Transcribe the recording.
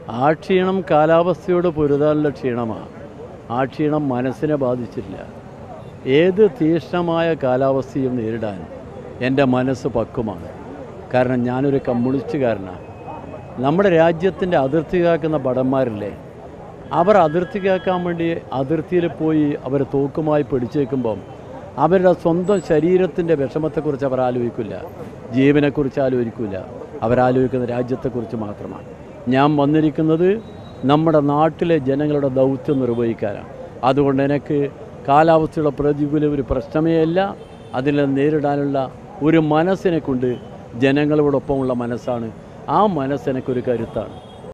ആ ക്ഷീണം കാലാവസ്ഥയോട് പൊരുതാനുള്ള ക്ഷീണമാണ് ആ ക്ഷീണം മനസ്സിനെ ബാധിച്ചില്ല ഏത് തീക്ഷ്ണമായ കാലാവസ്ഥയും നേരിടാൻ എൻ്റെ മനസ്സ് പക്വമാണ് കാരണം ഞാനൊരു കമ്മ്യൂണിസ്റ്റുകാരനാണ് നമ്മുടെ രാജ്യത്തിൻ്റെ അതിർത്തി കാക്കുന്ന ഭടന്മാരില്ലേ അവർ അതിർത്തി കാക്കാൻ വേണ്ടി അതിർത്തിയിൽ പോയി അവർ തോക്കുമായി പിടിച്ചേക്കുമ്പം അവരുടെ സ്വന്തം ശരീരത്തിൻ്റെ വിഷമത്തെക്കുറിച്ച് അവർ ആലോചിക്കില്ല ജീവനെക്കുറിച്ച് ആലോചിക്കില്ല അവരാലോചിക്കുന്ന രാജ്യത്തെക്കുറിച്ച് മാത്രമാണ് ഞാൻ വന്നിരിക്കുന്നത് നമ്മുടെ നാട്ടിലെ ജനങ്ങളുടെ ദൗത്യം നിർവഹിക്കാനാണ് അതുകൊണ്ട് എനിക്ക് കാലാവസ്ഥയുടെ പ്രതികൂലം ഒരു പ്രശ്നമേ അല്ല അതിനെ നേരിടാനുള്ള ഒരു മനസ്സിനെ കൊണ്ട് ജനങ്ങളോടൊപ്പമുള്ള മനസ്സാണ് ആ മനസ്സെനക്കൊരു കരുത്താണ്